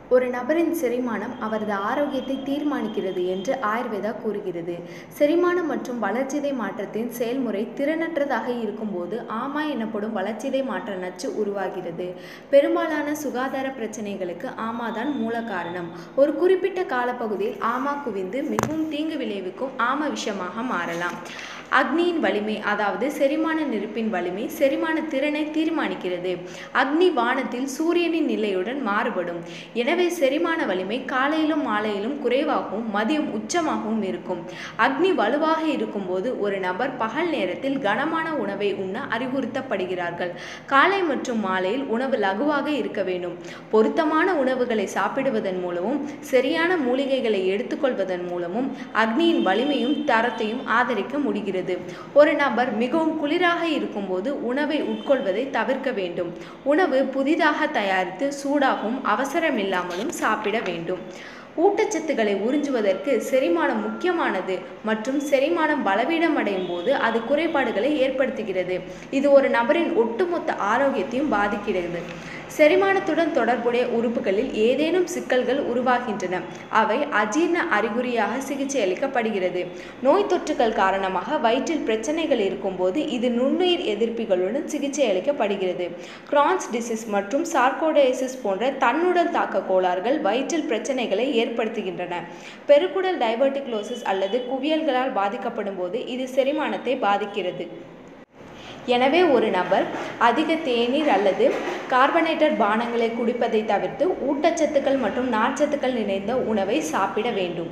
ஒரு நபரின் செரிமானம் அவரது ஆரோக்கியத்தை தீர்மானிக்கிறது என்று ஆயுர்வேதா கூறுகிறது செரிமானம் மற்றும் வளர்சிதை மாற்றத்தின் செயல்முறை திறனற்றதாக இருக்கும்போது ஆமா எனப்படும் வளர்சிதை மாற்ற நச்சு உருவாகிறது பெரும்பாலான சுகாதார பிரச்சனைகளுக்கு ஆமா தான் மூல காரணம் ஒரு குறிப்பிட்ட காலப்பகுதியில் ஆமா குவிந்து மிகவும் தீங்கு விளைவிக்கும் ஆம விஷமாக மாறலாம் அக்னியின் வலிமை அதாவது செரிமான நெருப்பின் வலிமை செரிமான திறனை தீர்மானிக்கிறது அக்னி வானத்தில் சூரியனின் நிலையுடன் மாறுபடும் எனவே செரிமான வலிமை காலையிலும் மாலையிலும் குறைவாகவும் மதியம் உச்சமாகவும் இருக்கும் அக்னி வலுவாக இருக்கும்போது ஒரு நபர் பகல் நேரத்தில் கனமான உணவை உண்ண அறிவுறுத்தப்படுகிறார்கள் காலை மற்றும் மாலையில் உணவு லகுவாக இருக்க வேண்டும் பொருத்தமான உணவுகளை சாப்பிடுவதன் மூலமும் சரியான மூலிகைகளை எடுத்துக்கொள்வதன் மூலமும் அக்னியின் வலிமையும் தரத்தையும் ஆதரிக்க முடிகிறது ஒரு நபர் மிகவும் குளிராக இருக்கும்போது உணவை உட்கொள்வதை தவிர்க்க வேண்டும் உணவு புதிதாக தயாரித்து சூடாகவும் அவசரமில்லாமலும் சாப்பிட வேண்டும் ஊட்டச்சத்துக்களை உறிஞ்சுவதற்கு செரிமானம் முக்கியமானது மற்றும் செரிமானம் பலவீனமடையும் போது அது குறைபாடுகளை ஏற்படுத்துகிறது இது ஒரு நபரின் ஒட்டுமொத்த ஆரோக்கியத்தையும் பாதிக்கிறது செரிமானத்துடன் தொடர்புடைய உறுப்புகளில் ஏதேனும் சிக்கல்கள் உருவாகின்றன அவை அஜீர்ண அறிகுறியாக சிகிச்சை அளிக்கப்படுகிறது நோய் தொற்றுகள் காரணமாக வயிற்றில் பிரச்சனைகள் இருக்கும்போது இது நுண்ணுயிர் எதிர்ப்பிகளுடன் சிகிச்சை அளிக்கப்படுகிறது கிரான்ஸ் டிசீஸ் மற்றும் சார்கோடைசிஸ் போன்ற தன்னுடல் தாக்க கோளாறுகள் வயிற்றில் பிரச்சனைகளை ஏற்படுத்துகின்றன பெருக்குடல் டைவர்டிக்லோசிஸ் அல்லது குவியல்களால் பாதிக்கப்படும் போது இது செரிமானத்தை பாதிக்கிறது எனவே ஒரு நபர் அதிக தேநீர் அல்லது கார்பனேட்டட் பானங்களை குடிப்பதை தவிர்த்து ஊட்டச்சத்துக்கள் மற்றும் நார்ச்சத்துக்கள் நிறைந்த உணவை சாப்பிட வேண்டும்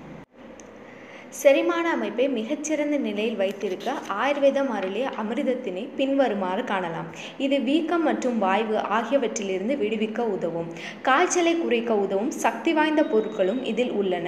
செரிமான அமைப்பை மிகச்சிறந்த நிலையில் வைத்திருக்க ஆயுர்வேதம் அருளிய அமிர்தத்தினை பின்வருமாறு காணலாம் இது வீக்கம் மற்றும் வாய்வு ஆகியவற்றிலிருந்து விடுவிக்க உதவும் காய்ச்சலை குறைக்க உதவும் சக்தி வாய்ந்த பொருட்களும் இதில் உள்ளன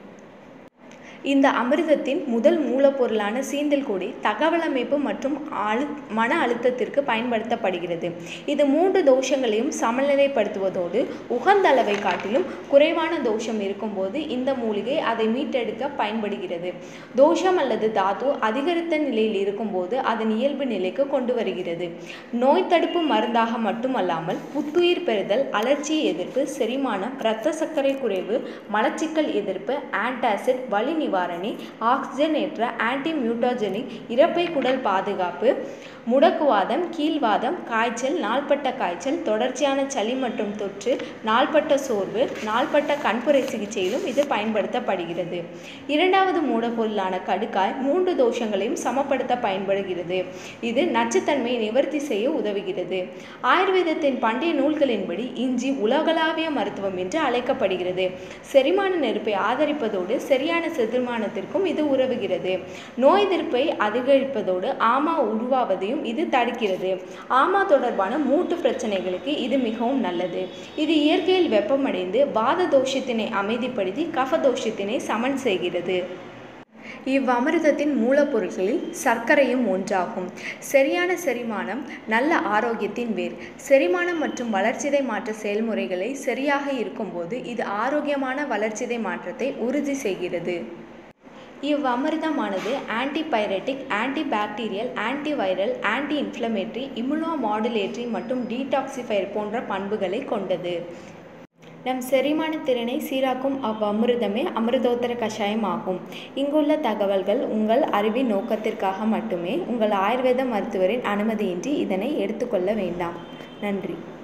இந்த அமிர்தத்தின் முதல் மூலப்பொருளான சீந்தல் கொடி தகவல் அமைப்பு மற்றும் அழு மன அழுத்தத்திற்கு பயன்படுத்தப்படுகிறது இது மூன்று தோஷங்களையும் சமநிலைப்படுத்துவதோடு உகந்த அளவை காட்டிலும் குறைவான தோஷம் இருக்கும்போது இந்த மூலிகை அதை மீட்டெடுக்க பயன்படுகிறது தோஷம் அல்லது தாது அதிகரித்த நிலையில் இருக்கும்போது அதன் இயல்பு நிலைக்கு கொண்டு வருகிறது நோய் தடுப்பு மருந்தாக மட்டுமல்லாமல் புத்துயிர் பெறுதல் அலர்ச்சி எதிர்ப்பு செரிமானம் இரத்த சர்க்கரை குறைவு மலச்சிக்கல் எதிர்ப்பு ஆன்டாசிட் வலி நிவாரணி ஆக்சிஜன் ஏற்ற ஆன்டி மியூட்டாஜெனிக் இறப்பை குடல் பாதுகாப்பு முடக்குவாதம் கீழ்வாதம் காய்ச்சல் நாள்பட்ட காய்ச்சல் தொடர்ச்சியான சளி மற்றும் தொற்று நாள்பட்ட சோர்வு நாள்பட்ட கண்புரை சிகிச்சையிலும் இது பயன்படுத்தப்படுகிறது இரண்டாவது மூலப்பொருளான கடுக்காய் மூன்று தோஷங்களையும் சமப்படுத்த பயன்படுகிறது இது நச்சுத்தன்மையை நிவர்த்தி செய்ய உதவுகிறது ஆயுர்வேதத்தின் பண்டைய நூல்களின்படி இஞ்சி உலகளாவிய மருத்துவம் என்று அழைக்கப்படுகிறது செரிமான நெருப்பை ஆதரிப்பதோடு சரியான செரிமானத்திற்கும் இது உதவுகிறது நோய் எதிர்ப்பை அதிகரிப்பதோடு ஆமா உருவாவதையும் இது தடுக்கிறது ஆமா தொடர்பான மூட்டு பிரச்சனைகளுக்கு இது மிகவும் நல்லது இது இயற்கையில் வெப்பமடைந்து வாத தோஷத்தினை அமைதிப்படுத்தி கஃப தோஷத்தினை சமன் செய்கிறது இவ்வமிர்தத்தின் மூலப்பொருட்களில் சர்க்கரையும் ஒன்றாகும் சரியான செரிமானம் நல்ல ஆரோக்கியத்தின் வேர் செரிமானம் மற்றும் வளர்ச்சிதை மாற்ற செயல்முறைகளை சரியாக இருக்கும்போது இது ஆரோக்கியமான வளர்ச்சிதை மாற்றத்தை உறுதி செய்கிறது இவ்வமிர்தமானது antipyretic antibacterial antiviral anti inflammatory immuno modulatory மற்றும் டீடாக்சிஃபையர் போன்ற பண்புகளை கொண்டது நம் செரிமான திறனை சீராக்கும் அவ்வமிர்தமே அமிர்தோத்தர கஷாயம் ஆகும் இங்குள்ள தகவல்கள் உங்கள் அறிவின் நோக்கத்திற்காக மட்டுமே உங்கள் ஆயுர்வேத மருத்துவரின் அனுமதியின்றி இதனை எடுத்துக்கொள்ள வேண்டாம் நன்றி